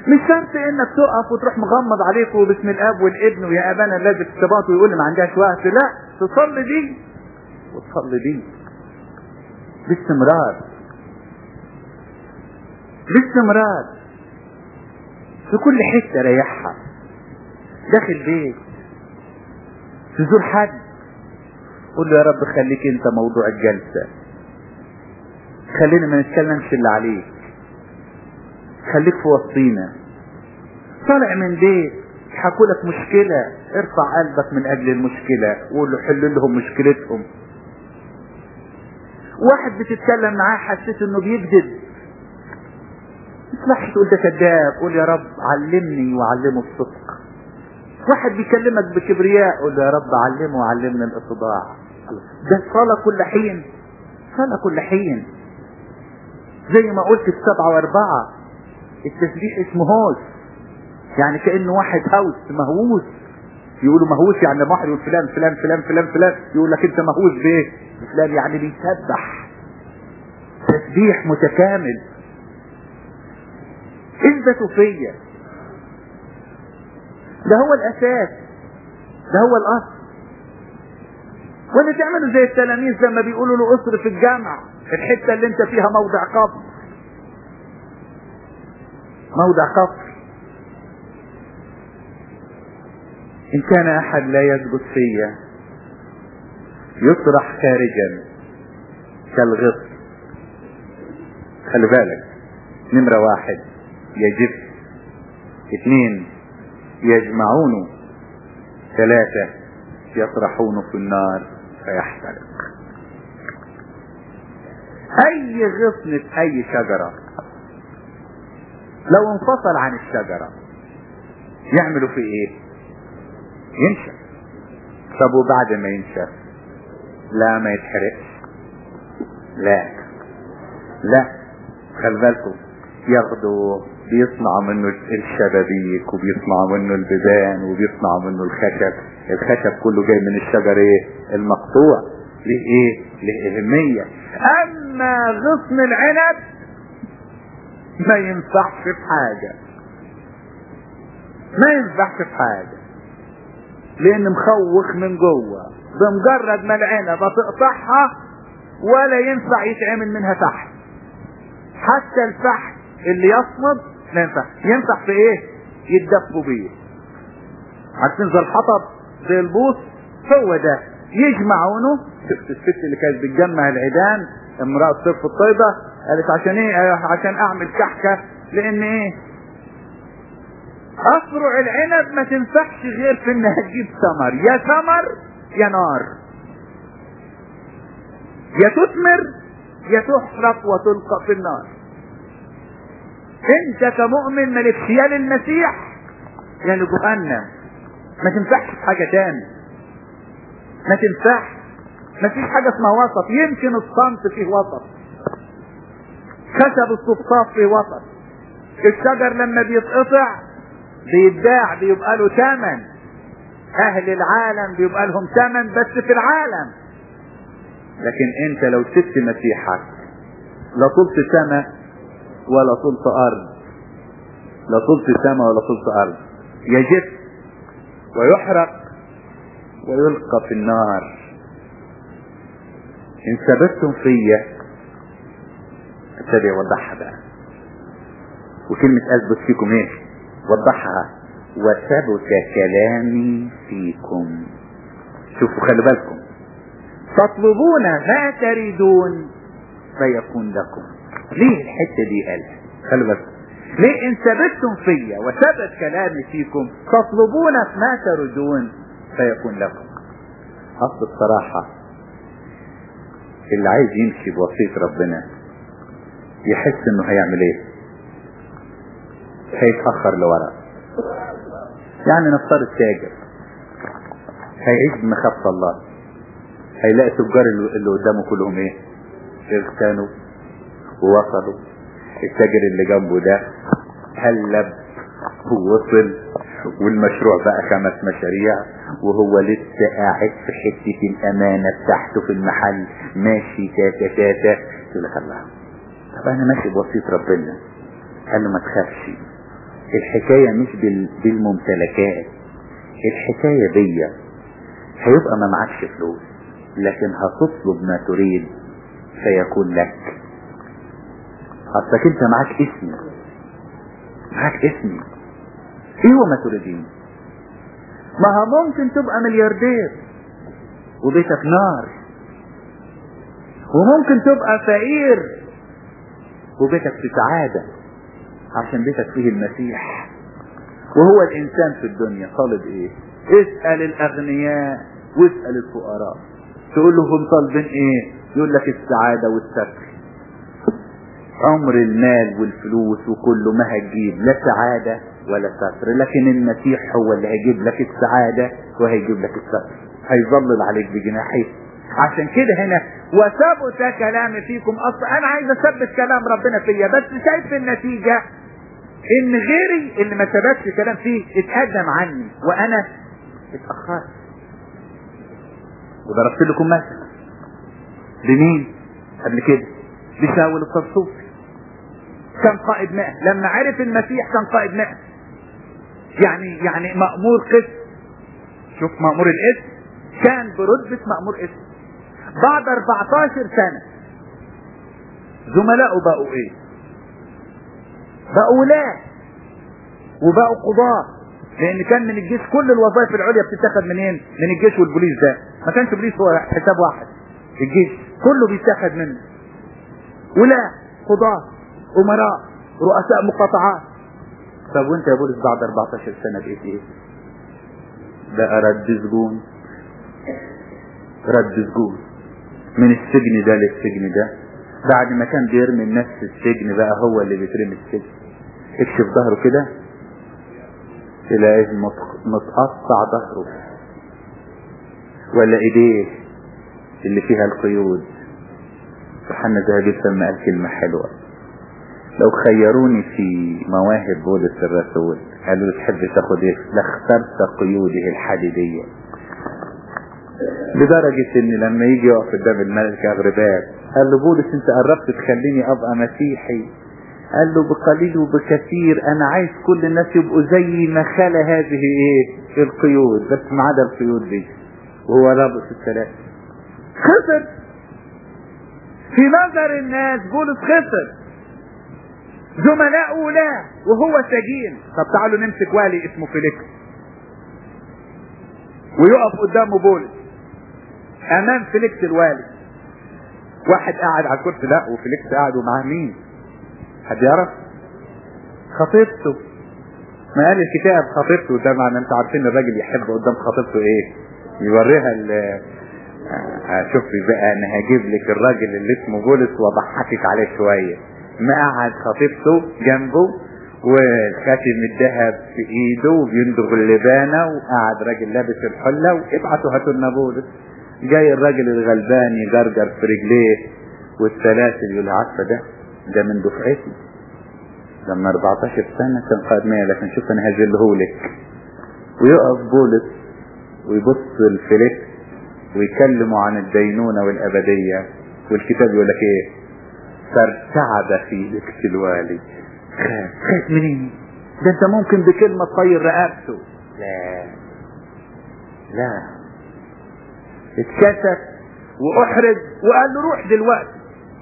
مش شرط انك تقف وتروح مغمض عليك وباسم الاب والابن ويا ابانا الذي في السماوات ويقول لي ما عندهاش وقت لا تصلي دي وتصلي دي باستمرار باستمرار في كل حته ريحها داخل بيت تزور حد قول له يا رب خليك انت موضوع الجلسه خلينا ما نتكلمش اللي عليك خليك في وسطينا طالع من بيت حكوا لك مشكلة ارفع قلبك من اجل المشكلة وقول له حل لهم مشكلتهم واحد بتتكلم معاه حسيت انه بيكذب ما تقول ده كذاب قول يا رب علمني وعلمه الصدق واحد بيكلمك بكبرياء قول له يا رب علمه وعلمني الاتضاع ده صلاة كل حين صلاة كل حين زي ما قلت في سبعة واربعة التسبيح اسمه هوس يعني كأنه واحد هوس مهووس يقولوا مهووس يعني لما واحد يقول فلان فلان فلان فلان فلان يقول لك انت مهووس بايه؟ فلان يعني بيسبح تسبيح متكامل اثبتوا فيا ده هو الاساس ده هو الاصل ولا تعملوا زي التلاميذ لما بيقولوا له اصرف الجامع الحته اللي انت فيها موضع قبر موضع قبر ان كان احد لا يثبت فيا يطرح خارجا كالغص خلي بالك نمرة واحد يجف اثنين يجمعون ثلاثة يطرحون في النار فيحترق اي غصن في اي شجرة لو انفصل عن الشجرة يعملوا في ايه ينشف طب وبعد ما ينشف لا ما يتحرقش لا لا خلي بالكم ياخدوا بيصنعوا منه الشبابيك وبيصنعوا منه البيبان وبيصنعوا منه الخشب الخشب كله جاي من الشجر ايه المقطوع ليه ايه ليه اهمية اما غصن العنب ما ينفعش في حاجة ما ينفعش في حاجة لان مخوخ من جوه بمجرد ما العنب تقطعها ولا ينفع يتعمل منها فحم حتى الفحم اللي يصمد لا ينفع ينفع في ايه يتدفوا بيه عارفين زي الحطب زي البوص هو ده يجمعونه شفت الست اللي كانت بتجمع العيدان امرأة صف الطيبة قالت عشان ايه عشان اعمل كحكة لان ايه افرع العنب ما تنفعش غير في انها تجيب ثمر يا ثمر يا نار يا تثمر يا تحرق وتلقى في النار انت كمؤمن مالكش يا للمسيح يا لجهنم ما تنفعش في حاجة تاني ما تنفعش ما فيش حاجة اسمها وسط يمكن الصمت فيه وسط خشب الصفصاف فيه وسط الشجر لما بيتقطع بيتباع بيبقى له ثمن اهل العالم بيبقى لهم ثمن بس في العالم لكن انت لو سبت مسيحك لا طلت سماء ولا طلت ارض لا طلت سماء ولا طلت ارض يجف ويحرق ويلقى في النار ان ثبتتم فيا ابتدي اوضحها بقى وكلمة اثبت فيكم ايه وضحها وثبت كلامي فيكم شوفوا خلي بالكم تطلبون ما تريدون فيكون لكم ليه الحته دي قالها خلي بالكم ليه ان ثبتتم فيا وثبت كلامي فيكم تطلبون ما تريدون فيكون لكم اصل الصراحة اللي عايز يمشي بوصية ربنا يحس انه هيعمل ايه هيتأخر لورا يعني نفترض تاجر هيعيش بمخافة الله هيلاقي تجار اللي قدامه كلهم ايه اغتنوا ووصلوا التاجر اللي جنبه ده هلب ووصل والمشروع بقى خمس مشاريع وهو لسه قاعد في حتة الأمانة بتاعته في المحل ماشي تاتا تاتا يقول لك الله طب أنا ماشي بوصية ربنا قال له ما تخافش الحكاية مش بال... بالممتلكات الحكاية بيا هيبقى ما معكش فلوس لكن هتطلب ما تريد فيكون لك اصلك انت معاك اسمي معاك اسمي ايه هو ما تريدين ما هو ممكن تبقى ملياردير وبيتك نار وممكن تبقى فقير وبيتك في سعادة عشان بيتك فيه المسيح وهو الانسان في الدنيا طالب ايه اسأل الاغنياء واسأل الفقراء تقول لهم طالبين ايه يقول لك السعادة والستر عمر المال والفلوس وكله ما هتجيب لا سعادة ولا ستر لكن المسيح هو اللي هيجيب لك السعادة وهيجيب لك الستر هيظلل عليك بجناحيه عشان كده هنا وثبت كلامي فيكم اصلا انا عايز اثبت كلام ربنا فيا بس شايف النتيجة ان غيري اللي ما ثبتش كلام فيه اتقدم عني وانا اتأخرت وضربت لكم مثل لمين قبل كده لشاول الطرسوسي كان قائد مئة لما عرف المسيح كان قائد مئة يعني يعني مأمور قسم شوف مأمور الاسم كان برتبة مأمور اسم بعد 14 سنة زملائه بقوا ايه بقوا ولاة وبقوا قضاة لان كان من الجيش كل الوظائف العليا بتتاخد منين من الجيش والبوليس ده ما كانش بوليس هو حساب واحد الجيش كله بيتاخد منه ولاة قضاة امراء رؤساء مقاطعات طب وانت يا بولس بعد 14 سنة بقيت ايه بقى رد سجون رد سجون من السجن ده للسجن ده بعد ما كان بيرمي الناس في السجن بقى هو اللي بيترمي السجن اكشف ظهره كده تلاقيه متقطع ظهره ولا ايديه اللي فيها القيود يوحنا ذهبي لما قال كلمة حلوة لو خيروني في مواهب بولس الرسول قالوا تحب تاخد ايه لاخترت قيوده الحديدية لدرجة ان لما يجي يقف قدام الملك اغرباب قال له بولس انت قربت تخليني ابقى مسيحي قال له بقليل وبكثير انا عايز كل الناس يبقوا زي ما خلى هذه ايه القيود بس ما عدا القيود دي وهو رابط الثلاثة خسر في نظر الناس بولس خسر زملاء لا وهو سجين طب تعالوا نمسك والي اسمه فيليكس ويقف قدامه بولس امام فيليكس الوالي واحد قاعد على الكرسي لا وفيليكس قاعد ومعاه مين حد يعرف خطيبته ما قال الكتاب خطيبته ده معنى انت عارفين الراجل يحب قدام خطيبته ايه يوريها ال شوفي بقى انا هجيب لك الراجل اللي اسمه بولس واضحكك عليه شويه ما قعد خطيبته جنبه وخاتم الذهب في ايده وبيندغ اللبانه وقعد راجل لابس الحله وابعتوا هاتوا لنا بولس جاي الراجل الغلبان يجرجر في رجليه والسلاسل يقول عارفه ده ده من دفعتي لما 14 سنة كان قائد مية لكن شوف انا هجله لك ويقف بولس ويبص الفليكس ويكلموا عن الدينونة والأبدية والكتاب يقول لك ايه فارتعب في لكس الوالي خاف خاف منين ده انت ممكن بكلمة تطير رقبته لا لا اتكسف واحرج وقال له روح دلوقتي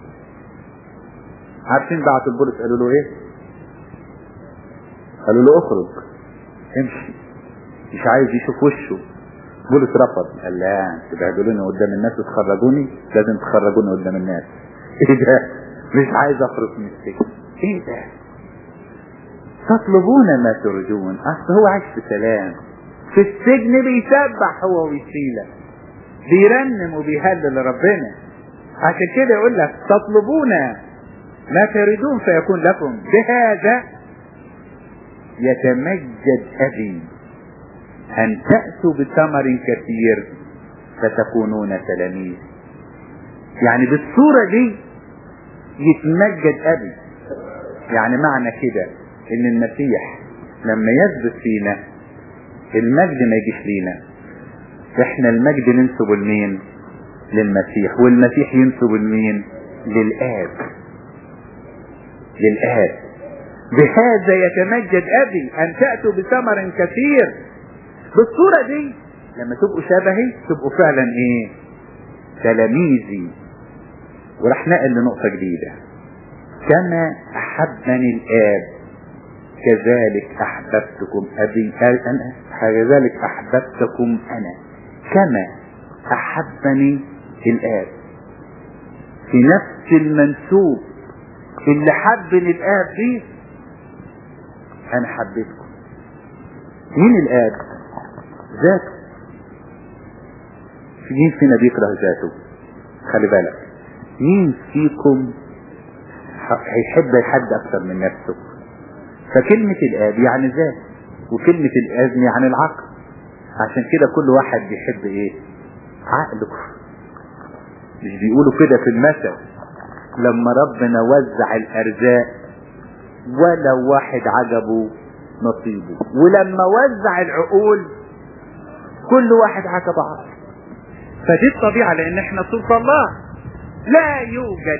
عارفين بعت البولس قالوا له ايه قالوا له اخرج امشي مش عايز يشوف وشه بولس رفض قال لا تبهدلوني قدام الناس وتخرجوني لازم تخرجوني قدام الناس ايه ده مش عايز اخرج من السجن ايه ده تطلبون ما ترجون اصل هو عايش في سلام في السجن بيسبح هو وسيلة بيرنم وبيهلل ربنا عشان كده يقول لك تطلبون ما تريدون فيكون لكم بهذا يتمجد أبي أن تأتوا بثمر كثير فتكونون تلاميذ يعني بالصورة دي يتمجد أبي يعني معنى كده إن المسيح لما يثبت فينا المجد ما يجيش لينا احنا المجد ننسبه لمين للمسيح والمسيح ينسب لمين للآب للآب بهذا يتمجد ابي ان تأتوا بثمر كثير بالصورة دي لما تبقوا شبهي تبقوا فعلا ايه تلاميذي وراح نقل لنقطة جديدة كما احبني الاب كذلك احببتكم ابي انا كذلك احببتكم انا كما احبني الاب في نفس المنسوب اللي حبني الاب فيه انا حبيتكم مين الاب ذاته في مين فينا بيكره ذاته خلي بالك مين فيكم هيحب حد اكثر من نفسه فكلمة الاب يعني ذات وكلمة الاذن يعني العقل عشان كده كل واحد بيحب ايه عقله مش بيقولوا كده في المثل لما ربنا وزع الارزاق ولا واحد عجبه نصيبه ولما وزع العقول كل واحد عجب عقله فدي الطبيعة لان احنا سلطة الله لا يوجد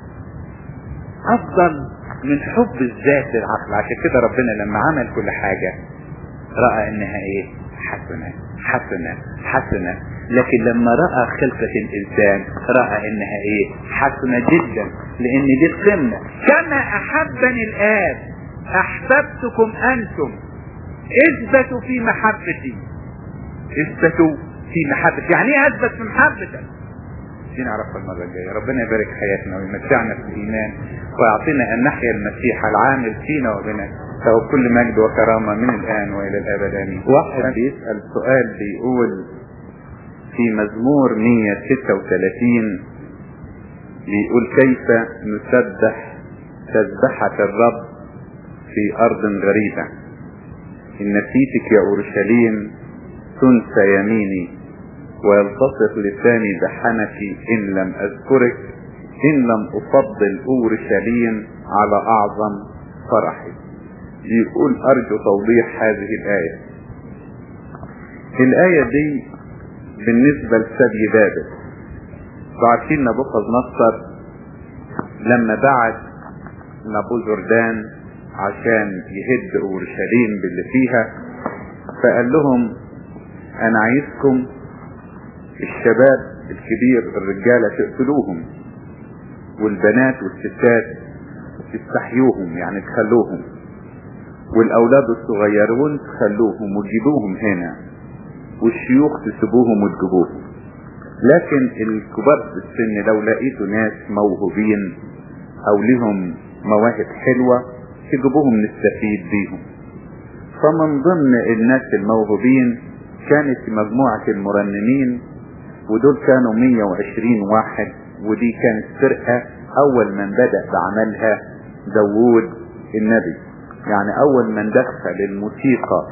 افضل من حب الذات للعقل عشان كده ربنا لما عمل كل حاجة رأى انها ايه حسنة حسنة حسنة لكن لما رأى خلقة الانسان رأى انها ايه حسنة جدا لان دي القمة كما احبني الاب احببتكم انتم اثبتوا في محبتي اثبتوا في محبتي يعني ايه اثبت في محبتك دي نعرفها المرة الجاية ربنا يبارك حياتنا ويمتعنا في الإيمان ويعطينا أن نحيا المسيح العامل فينا وبنا له كل مجد وكرامة من الآن وإلى الأبد آمين واحد بيسأل سؤال بيقول في مزمور 136 بيقول كيف نسبح تسبحة الرب في أرض غريبة إن نسيتك يا أورشليم تنسى يميني ويلتصق لساني بحنك إن لم أذكرك إن لم أفضل أورشليم على أعظم فرحي يقول أرجو توضيح هذه الآية الآية دي بالنسبة لسبي بابل عارفين نبوخذ نصر لما بعت نبو زردان عشان يهد أورشليم باللي فيها فقال لهم أنا عايزكم الشباب الكبير الرجالة تقتلوهم والبنات والستات تستحيوهم يعني تخلوهم والاولاد الصغيرون تخلوهم وتجيبوهم هنا والشيوخ تسيبوهم وتجيبوهم لكن الكبار في السن لو لقيتوا ناس موهوبين او لهم مواهب حلوة تجيبوهم نستفيد بيهم فمن ضمن الناس الموهوبين كانت مجموعة المرنمين ودول كانوا 120 واحد ودي كانت فرقة اول من بدأ بعملها داوود النبي يعني اول من دخل الموسيقى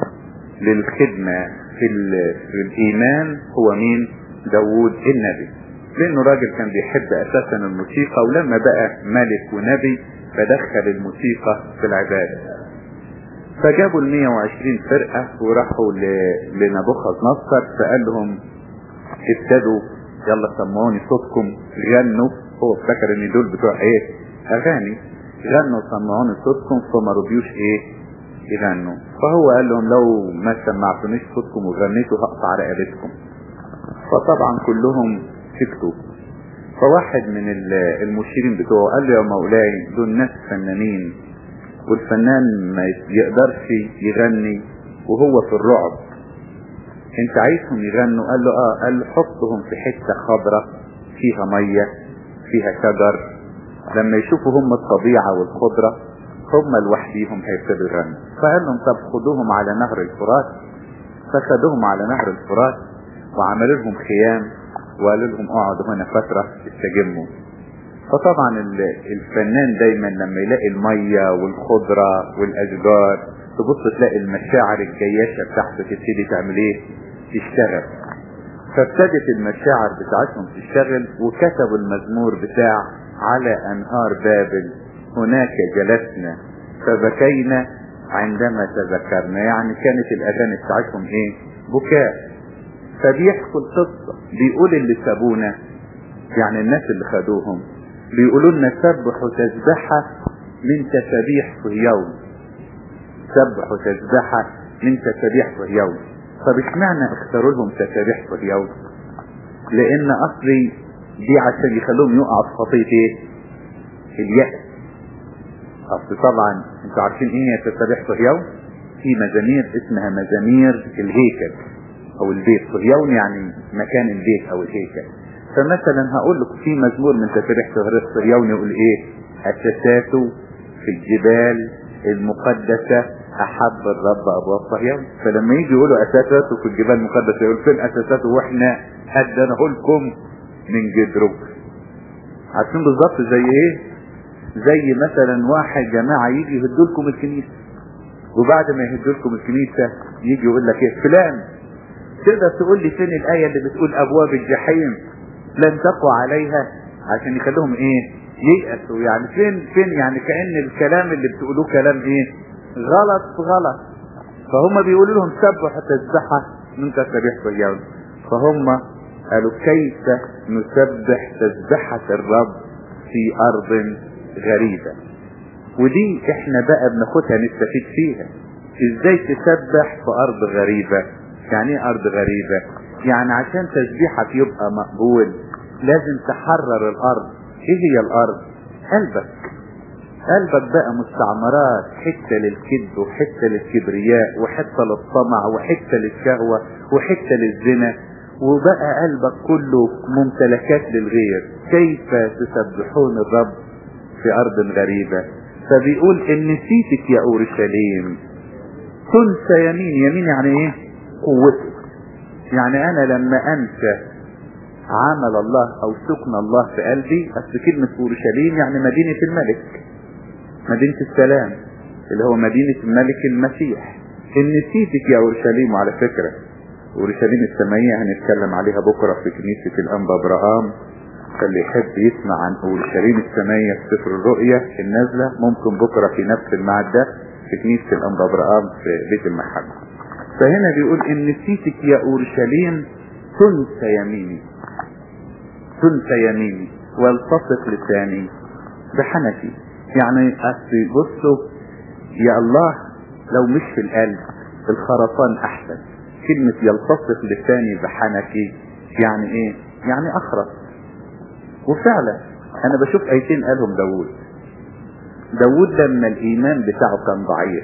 للخدمة في, في الايمان هو مين داوود النبي لانه راجل كان بيحب اساسا الموسيقى ولما بقى ملك ونبي فدخل الموسيقى في العبادة فجابوا ال 120 فرقة وراحوا لنبوخذ نصر فقال لهم ابتدوا يلا سمعوني صوتكم غنوا هو افتكر ان دول بتوع ايه اغاني غنوا سمعوني صوتكم فما رضيوش ايه يغنوا فهو قال لهم لو ما سمعتونيش صوتكم وغنيتوا هقطع رقبتكم فطبعا كلهم سكتوا فواحد من المشيرين بتوعه قال له يا مولاي دول ناس فنانين والفنان ما يقدرش يغني وهو في الرعب انت عايزهم يغنوا قال له اه قال له حطهم في حتة خضرة فيها مية فيها شجر لما يشوفوا هم الطبيعة والخضرة هم لوحديهم هيبتدوا يغنوا فقال لهم طب خدوهم على نهر الفرات فخدوهم على نهر الفرات وعملوا لهم خيام وقالوا لهم اقعدوا هنا فترة استجموا فطبعا الفنان دايما لما يلاقي المية والخضرة والاشجار تبص تلاقي المشاعر الجياشة بتاعته تبتدي تعمل ايه تشتغل فابتدت المشاعر بتاعتهم تشتغل وكتبوا المزمور بتاع على انهار بابل هناك جلسنا فبكينا عندما تذكرنا يعني كانت الاغاني بتاعتهم ايه بكاء فبيحكوا القصة بيقول اللي سابونا يعني الناس اللي خدوهم بيقولوا لنا سبحوا تسبحة من تسابيح صهيون سبحوا تسبحة من تسابيح صهيون طب اشمعنى اختاروا لهم تسابيح صهيون لان اصلي دي عشان يخلوهم يقعوا في خطية ايه اليأس اصل طبعا انتوا عارفين ايه هي تسابيح صهيون في مزامير اسمها مزامير الهيكل او البيت صهيون يعني مكان البيت او الهيكل فمثلا هقول لكم في مزمور من تسابيح صهيون يقول ايه اساسات في الجبال المقدسة احب الرب ابواب صهيون فلما يجي يقولوا اساساته في الجبال المقدسة يقول فين اساساته واحنا ادناه لكم من جدره عارفين بالظبط زي ايه زي مثلا واحد جماعة يجي يهدوا لكم الكنيسة وبعد ما يهدوا لكم الكنيسة يجي يقول لك ايه فلان تقدر تقول لي فين الآية اللي بتقول أبواب الجحيم لن تقوى عليها عشان يخلوهم ايه ييأسوا يعني فين فين يعني كأن الكلام اللي بتقولوه كلام ايه غلط في غلط فهم بيقولوا لهم سبحوا تسبحة من تسبيح صيام فهم قالوا كيف نسبح تسبحة الرب في أرض غريبة ودي احنا بقى بناخدها نستفيد فيها ازاي تسبح في أرض غريبة يعني ايه أرض غريبة يعني عشان تسبيحك يبقى مقبول لازم تحرر الأرض ايه هي الأرض قلبك قلبك بقى مستعمرات حتة للكذب وحتة للكبرياء وحتة للطمع وحتة للشهوة وحتة للزنا وبقى قلبك كله ممتلكات للغير كيف تسبحون الرب في أرض غريبة فبيقول إن نسيتك يا أورشليم تنسى يمين يمين يعني إيه قوتك يعني أنا لما أنسى عمل الله أو سكن الله في قلبي أصل كلمة أورشليم يعني مدينة الملك مدينة السلام اللي هو مدينة الملك المسيح إن نسيتك يا أورشليم وعلى فكرة أورشليم السمائية هنتكلم عليها بكرة في كنيسة الأنبا إبراهام فاللي يحب يسمع عن أورشليم السمائية في سفر الرؤية النازلة ممكن بكرة في نفس الميعاد ده في كنيسة الأنبا إبراهام في بيت المحبة فهنا بيقول إن نسيتك يا أورشليم تنسى يميني تنسى يميني والتصق لساني بحنكي يعني أصل بصوا يا الله لو مش في القلب الخرطان أحسن كلمة يلتصق لساني بحنكي يعني ايه يعني اخرس وفعلا انا بشوف ايتين قالهم داود داود لما الايمان بتاعه كان ضعيف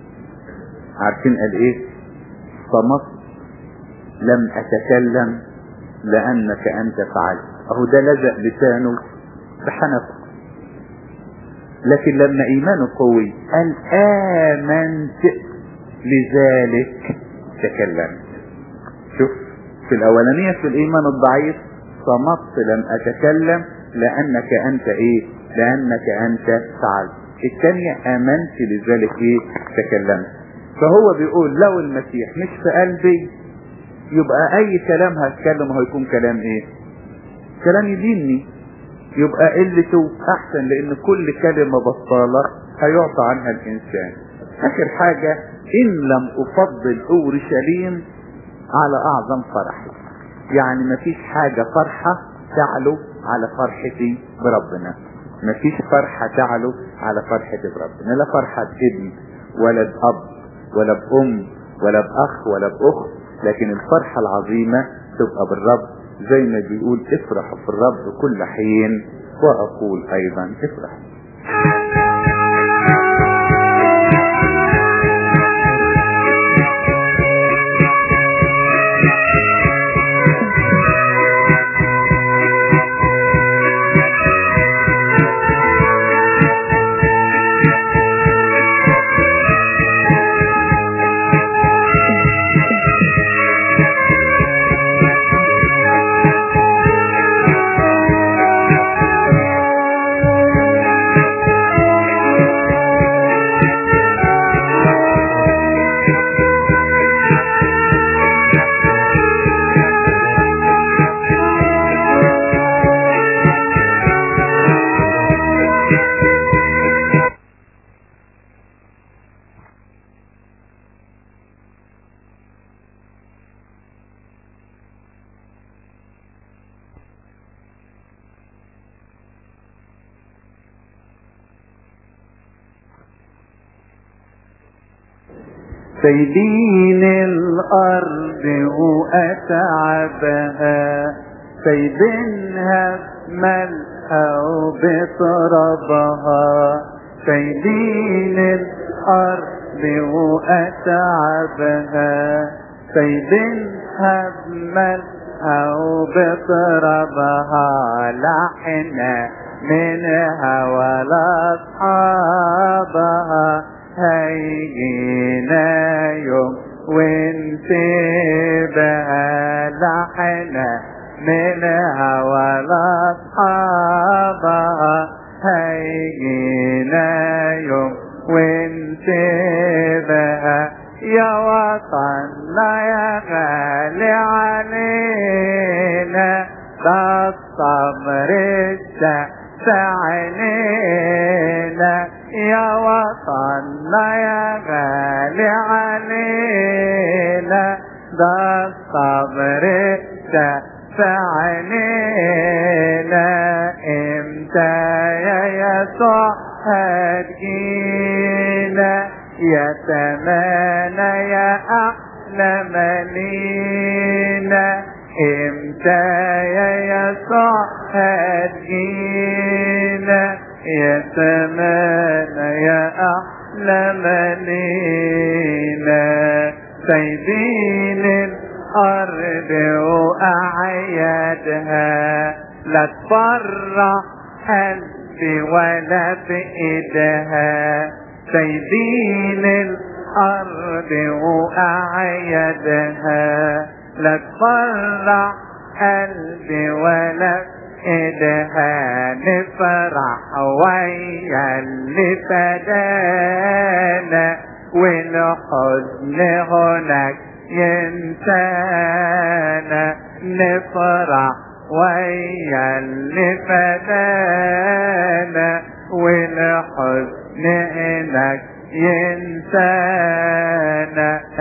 عارفين قال ايه صمت لم اتكلم لانك انت فعلت اهو ده لزق لسانه بحنكه لكن لما ايمانه قوي قال امنت لذلك تكلمت شوف في الاولانية في الايمان الضعيف صمت لم اتكلم لانك انت ايه لانك انت فعلت الثانية امنت لذلك ايه تكلمت فهو بيقول لو المسيح مش في قلبي يبقى اي كلام هتكلمه هيكون كلام ايه كلام يديني يبقى قلته احسن لان كل كلمة بطالة هيعطى عنها الانسان اخر حاجة ان لم افضل اورشليم على اعظم فرحي يعني مفيش حاجة فرحة تعلو على فرحتي بربنا مفيش فرحة تعلو على فرحتي بربنا لا فرحة ابن ولا بأب ولا بأم ولا بأخ ولا بأخت لكن الفرحة العظيمة تبقى بالرب زي ما بيقول افرحوا في الرب كل حين واقول ايضا افرحوا سايبين الأرض وأتعبها سايبينها ملأ بترابها سايبين الأرض وأتعبها سايبينها بملأ بترابها لحنا منها ولا أصحابها هيجينا يوم ونسيبها لحنا منها ولا أصحابها هيجينا يوم ونسيبها يا وطننا يا غالي علينا ده الصبر الشمس عينينا يا وطننا يا غالي علينا ده الصبر الشمس عينينا امتى يا يسوع هتجينا يا تمانا يا أحلى ملينا امتى يا يسوع هتجينا يا تمانا يا أحلى ملينا سايبين الأرض وأعيادها لا تفرح قلبي ولا بإيدها سايبين الأرض وأعيادها لا تفرح قلبي ولا إيدها نفرح ويا اللي فدانا والحزن هناك ينسانا نفرح ويا اللي فدانا والحزن هناك ينسانا